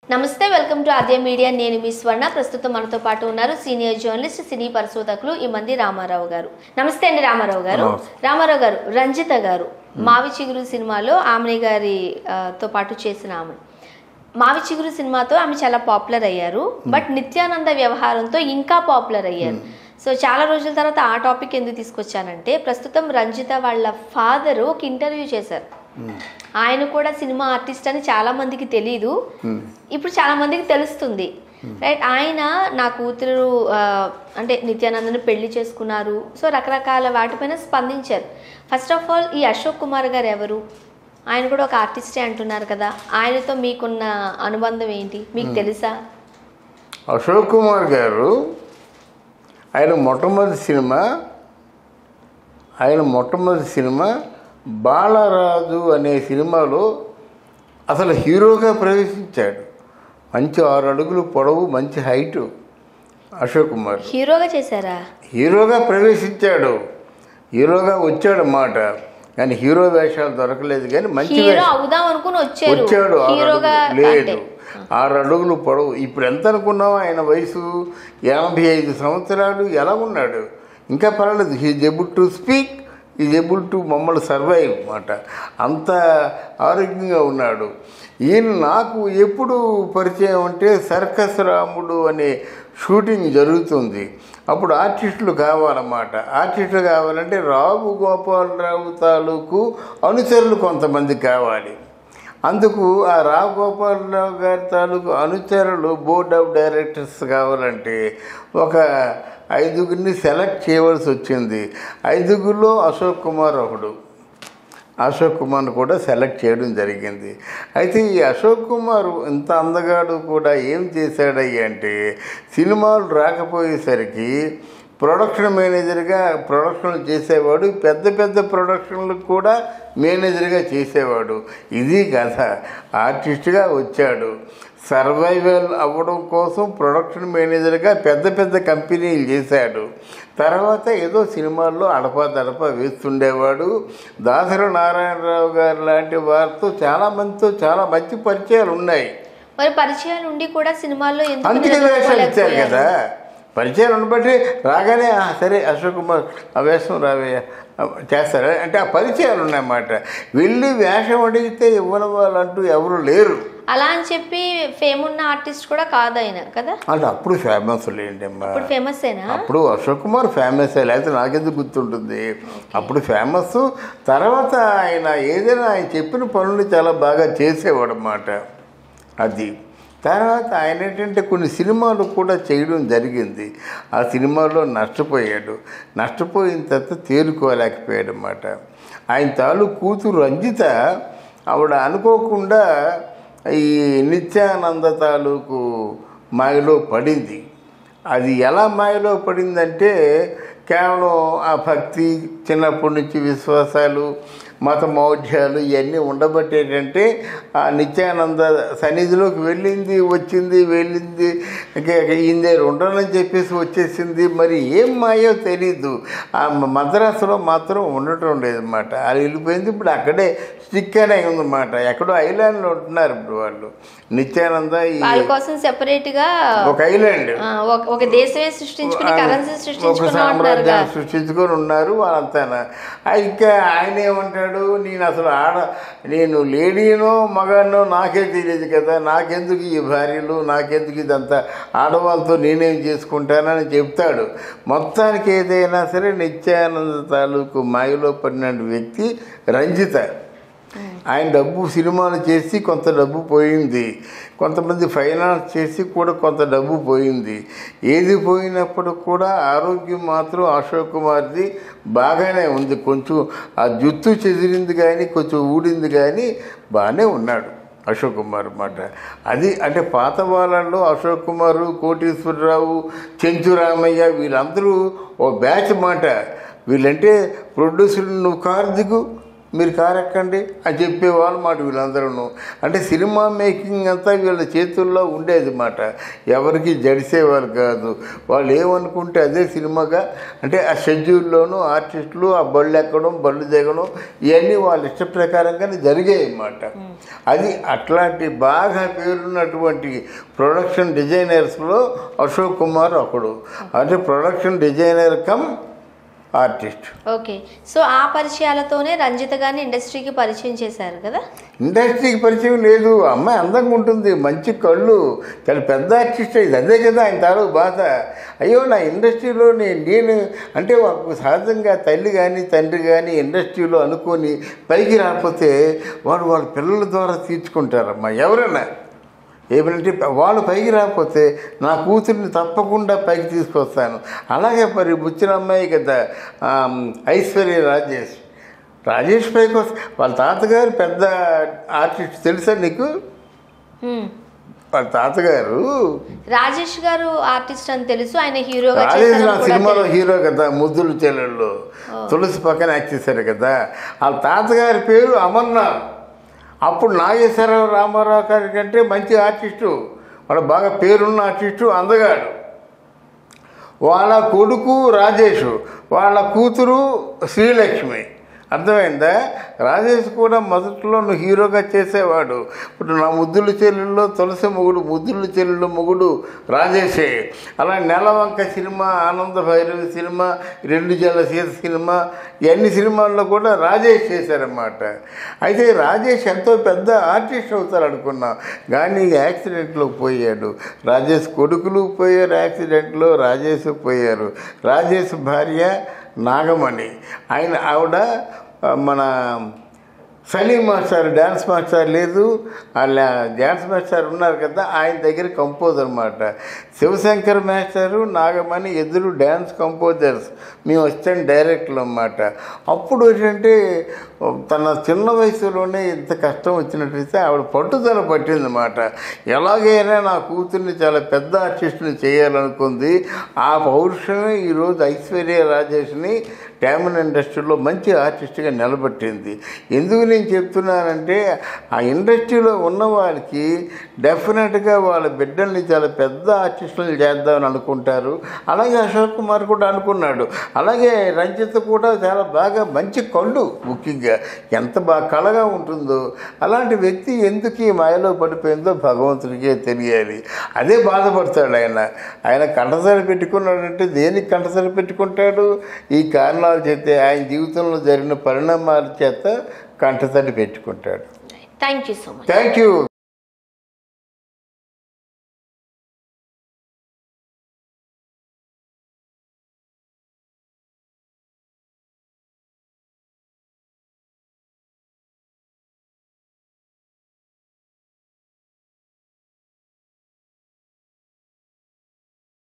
నమస్తే welcome to Aadya media నేను మీ స్వర్ణ ప్రస్తుతం మనతో పాటు ఉన్నారు సీనియర్ జర్నలిస్ట్ సినీ పరిశోధకులు ఈ మంది రామారావు గారు నమస్తే అండి రామారావు గారు నమస్తే. రామారావు గారు రంజిత గారు మావి చిగురు సినిమాలో ఆమె గారి ఆ, తో పాటు చేసిన ఆమె మావి చిగురు సినిమాతో ఆమె చాలా పాపులర్ అయ్యారు బట్ నిత్యానంద వ్యవహారంతో ఇంకా పాపులర్ అయ్యారు సో చాలా రోజుల తర్వాత ఆ టాపిక్ ఎందుకు తీసుకొచ్చానంటే ప్రస్తుతం రంజిత వాళ్ళ ఫాదర్ ఒక ఇంటర్వ్యూ చేశారు ఆయన కూడా సినిమా ఆర్టిస్ట్ అని చాలా మందికి తెలియదు ఇప్పుడు చాలా మందికి తెలుస్తుంది రైట్ ఆయన నా కూతురు ఆ, అంటే నిత్యానందని పెళ్లి చేసుకున్నారు సో రకరకాల వాటిపైన స్పందించారు ఫస్ట్ ఆఫ్ ఆల్ ఈ అశోక్ కుమార్ గారు ఎవరు ఆయన కూడా ఒక ఆర్టిస్టే అంటున్నారు కదా ఆయనతో మీకున్న అనుబంధం ఏంటి మీకు తెలుసా అశోక్ కుమార్ గారు ఆయన మొట్టమొదటి సినిమా ఆయన మొట్టమొదటి సినిమా బాలరాజు అనే సినిమాలో అసలు హీరోగా ప్రవేశించాడు మంచి ఆరు అడుగులు పొడవు మంచి హైటు అశోక్ కుమార్ హీరోగా చేశారా హీరోగా ప్రవేశించాడు హీరోగా వచ్చాడు అన్నమాట కానీ హీరో వేషాలు దొరకలేదు కానీ మంచి హీరో వేషాలు అవుదాం అనుకుని వచ్చారు వచ్చాడు ఆరు హీరోగా అడుగులు. లేదు అంటే ఆరు అడుగులు పొడవు ఇప్పుడు ఎంత అనుకున్నావు ఆయన వయసు ఎనభై ఐదు సంవత్సరాలు ఎలా ఉన్నాడు ఇంకా పర్వాలేదు he's able to speak is able to మమ్మల్ని సర్వైవ్ అన్నమాట అంత ఆరోగ్యంగా ఉన్నాడు ఈయన నాకు ఎప్పుడు పరిచయం అంటే సర్కస్ రాముడు అనే షూటింగ్ జరుగుతుంది అప్పుడు ఆర్టిస్టులు కావాలన్నమాట ఆర్టిస్టులు కావాలంటే రావు గోపాలరావు తాలూకు అనుచరులు కొంతమంది కావాలి అందుకు ఆ రావు గోపాలరావు గారి తాలూకు అనుచరులు బోర్డ్ ఆఫ్ డైరెక్టర్స్ కావాలంటే ఒక ఐదుగురిని సెలెక్ట్ చేయవలసి వచ్చింది ఐదుగురిలో అశోక్ కుమార్ ఒకడు అశోక్ కుమార్ను కూడా సెలెక్ట్ చేయడం జరిగింది అయితే ఈ అశోక్ కుమార్ ఇంత అందగాడు కూడా ఏం చేశాడయ్య అంటే సినిమాలు రాకపోయేసరికి ప్రొడక్షన్ మేనేజర్గా ప్రొడక్షన్లు చేసేవాడు పెద్ద పెద్ద ప్రొడక్షన్లకు కూడా మేనేజర్గా చేసేవాడు ఇది కథ ఆర్టిస్ట్గా వచ్చాడు సర్వైవల్ అవ్వడం కోసం ప్రొడక్షన్ మేనేజర్గా పెద్ద పెద్ద కంపెనీలు చేశాడు తర్వాత ఏదో సినిమాల్లో అడపా దడప వేస్తుండేవాడు దాసరి నారాయణరావు గారు లాంటి వారితో చాలా మందితో చాలా మంచి పరిచయాలు ఉన్నాయి మరి పరిచయాలు ఉండి కూడా సినిమాల్లో ఎందుకు అందుకే వేషాలు ఇచ్చారు నిలదొక్కుకోలేకపోయారు? కదా పరిచయాలు ఉండబట్టి రాగానే "ఆ, సరే అశోక్ కుమార్ ఆ వేషం రావయ్య ఆ, చేస్తారా అంటే ఆ పరిచయాలు ఉన్నాయన్నమాట వెళ్ళి వేషం అడిగితే ఇవ్వని వాళ్ళంటూ ఎవరు లేరు అలా అని చెప్పి ఫేమ్ ఉన్న ఆర్టిస్ట్ కూడా కాదు ఆయన కదా అంటే అప్పుడు ఫేమస్ లేండి అమ్మా ఇప్పుడు ఫేమస్ అయినా అప్పుడు అశోక్ కుమార్ ఫేమస్ లేకపోతే నాకెందుకు గుర్తుంటుంది అప్పుడు ఫేమస్ తర్వాత ఆయన ఏదైనా ఆయన చెప్పిన పనులు చాలా బాగా చేసేవాడు అన్నమాట అది తర్వాత ఆయన ఏంటంటే కొన్ని సినిమాలు కూడా చేయడం జరిగింది ఆ సినిమాలో నష్టపోయాడు నష్టపోయిన తర్వాత తేరుకోలేకపోయాడు అన్నమాట ఆయన తాలూ కూతురు రంజిత ఆవిడ అనుకోకుండా ఈ నిత్యానంద తాలూకు మాయలో పడింది అది ఎలా మాయలో పడిందంటే కేవలం ఆ భక్తి చిన్నప్పటి నుంచి విశ్వాసాలు మత మౌఢ్యాలు ఇవన్నీ ఉండబట్టేటంటే ఆ నిత్యానంద సన్నిధిలోకి వెళ్ళింది వచ్చింది వెళ్ళింది ఈయన దగ్గర ఉండనని చెప్పేసి వచ్చేసింది మరి ఏం మాయో తెలీదు ఆ మద్రాసులో మాత్రం ఉండటం లేదన్నమాట అది వెళ్ళిపోయింది ఇప్పుడు అక్కడే స్టిక్ అనే ఉందన్నమాట ఎక్కడో ఐలాండ్లో ఉంటున్నారు ఇప్పుడు వాళ్ళు నిత్యానంద ఈ వాళ్ళ కోసం సెపరేట్ గా ఒక ఐలాండ్ ఆ, ఒక- ఒక దేశమే సృష్టించుకుని కరెన్సీ ఒక సృష్టించుకుని అంటారుగా సామ్రాజ్యాన్ని సృష్టించుకొని ఉన్నారు వాళ్ళంతా ఇంకా ఆయన ఏమంటాడు నేను అసలు ఆడ నేను లేడీనో మగానో నాకే తెలియదు కదా నాకెందుకు ఈ భార్యలు నాకెందుకు ఇదంతా ఆడవాళ్ళతో నేనేం చేసుకుంటానని చెప్తాడు మొత్తానికి ఏదైనా సరే నిత్యానంద తాలూకు మాయలో పడిన వ్యక్తి రంజిత ఆయన డబ్బు సినిమాలు చేసి కొంత డబ్బు పోయింది కొంతమంది ఫైనాన్స్ చేసి కూడా కొంత డబ్బు పోయింది ఏది పోయినప్పుడు కూడా ఆరోగ్యం మాత్రం అశోక్ కుమార్ది బాగానే ఉంది కొంచెం ఆ జుత్తు చెదిరింది కానీ కొంచెం ఊడింది కానీ బాగానే ఉన్నాడు అశోక్ కుమార్ అన్నమాట అది అంటే పాత వాళ్ళల్లో అశోక్ కుమారు కోటేశ్వరరావు చెంచురామయ్య వీళ్ళందరూ ఓ బ్యాచ్ మాట వీళ్ళంటే ప్రొడ్యూసర్ నువ్వు కారు దిగు మీరు కారు ఎక్కండి అని చెప్పేవాళ్ళు మాట వీళ్ళందరూ అంటే సినిమా మేకింగ్ అంతా వీళ్ళ చేతుల్లో ఉండేది మాట ఎవరికి జడిసేవారు కాదు వాళ్ళు ఏమనుకుంటే అదే సినిమాగా అంటే ఆ షెడ్యూల్లోనూ ఆర్టిస్టులు ఆ బళ్ళు ఎక్కడం బళ్ళు దిగడం ఇవన్నీ వాళ్ళ ఇష్ట ప్రకారంగానే జరిగాయి అన్నమాట అది అట్లాంటి బాగా పేరున్నటువంటి ప్రొడక్షన్ డిజైనర్స్లో అశోక్ కుమార్ ఒకడు అంటే production designer cum artist okay so ఆ పరిచయాలతోనే రంజిత గారిని ఇండస్ట్రీకి పరిచయం చేశారు కదా ఇండస్ట్రీకి పరిచయం లేదు అమ్మాయి అందంగా ఉంటుంది మంచి కళ్ళు చాలా పెద్ద ఆర్టిస్ట్ ఇది అదే కదా ఆయన తాలూ బాధ అయ్యో నా ఇండస్ట్రీలో నేను నేను అంటే ఒక సహజంగా తల్లి కానీ తండ్రి కానీ ఇండస్ట్రీలో అనుకొని పైకి రాకపోతే వాడు వాళ్ళ పిల్లల ద్వారా తీర్చుకుంటారమ్మా ఎవరైనా ఏమంటే వాళ్ళు పైకి రాకపోతే నా కూతుర్ని తప్పకుండా పైకి తీసుకొస్తాను అలాగే మరి బుచ్చిన అమ్మాయి కదా ఆమ్, ఐశ్వర్య రాజేష్ రాజేష్ పైకి వస్త వాళ్ళ తాతగారు పెద్ద ఆర్టిస్ట్ తెలుసా నీకు హ్మ్. వాళ్ళ తాతగారు రాజేష్ గారు ఆర్టిస్ట్ అని తెలుసు ఆయన హీరోగా రాజేష్ నా చేశారని కూడా సినిమాలో తెలుసు. హీరో కదా ముద్దులు చెల్లెళ్ళు తులసి పక్కన యాక్ట్ చేశారు కదా వాళ్ళ తాతగారి పేరు అమర్నాథ్ అప్పుడు నాగేశ్వరరావు రామారావు గారి కంటే మంచి ఆర్టిస్టు వాడు బాగా పేరున్న ఆర్టిస్టు అందగాడు వాళ్ళ కొడుకు రాజేష్ వాళ్ళ కూతురు శ్రీలక్ష్మి అర్థమైందా రాజేష్ కూడా మొదట్లో నువ్వు హీరోగా చేసేవాడు ఇప్పుడు నా ముద్దుల చెల్లెల్లో తులసి మొగుడు ముద్దుల చెల్లెళ్ళు మొగుడు రాజేషే అలా నెలవంక సినిమా ఆనంద భైరవి సినిమా రెండు జల సీత సినిమా ఇవన్నీ సినిమాల్లో కూడా రాజేష్ చేశారన్నమాట అయితే రాజేష్ ఎంతో పెద్ద ఆర్టిస్ట్ అవుతారు అనుకున్నాం కానీ యాక్సిడెంట్లో పోయాడు రాజేష్ కొడుకులు పోయారు యాక్సిడెంట్లో రాజేష్ పోయారు రాజేష్ భార్య నాగమణి ఆయన ఆవిడ ఆ, మన సలీం మాస్టర్ డ్యాన్స్ మాస్టర్ లేదు వాళ్ళ డ్యాన్స్ మాస్టర్ ఉన్నారు కదా ఆయన దగ్గర కంపోజ్ అనమాట శివశంకర్ మాస్టరు నాగమణి ఇద్దరు డ్యాన్స్ కంపోజర్స్ మేము వచ్చాను డైరెక్ట్లు అన్నమాట అప్పుడు ఏంటంటే తన చిన్న వయసులోనే ఇంత కష్టం వచ్చినట్టయితే ఆవిడ పట్టుదల పట్టిందన్నమాట ఎలాగైనా నా కూతుర్ని చాలా పెద్ద ఆర్టిస్ట్ని చేయాలనుకుంది ఆ పౌరుషమే ఈరోజు ఐశ్వర్య రాజేష్ని డ్యామన్ ఇండస్ట్రీలో మంచి ఆర్టిస్ట్గా నిలబెట్టింది ఎందుకు నేను చెప్తున్నానంటే ఆ ఇండస్ట్రీలో ఉన్న వాళ్ళకి డెఫినెట్గా వాళ్ళ బిడ్డల్ని చాలా పెద్ద ఆర్టిస్టులు చేద్దామని అనుకుంటారు అలాగే అశోక్ కుమార్ కూడా అనుకున్నాడు అలాగే రంజిత్ కూడా చాలా బాగా మంచి కళ్ళు ముఖ్యంగా ఎంత బాగా కళగా ఉంటుందో అలాంటి వ్యక్తి ఎందుకు ఈ మాయలో పడిపోయిందో భగవంతుడికే తెలియాలి అదే బాధపడతాడు ఆయన ఆయన కంటసరి పెట్టుకున్నాడంటే దేనికి కంటసరి పెట్టుకుంటాడు ఈ కారణాల చేత ఆయన జీవితంలో జరిగిన పరిణామాల చేత కంటసరి పెట్టుకుంటాడు thank you so much thank you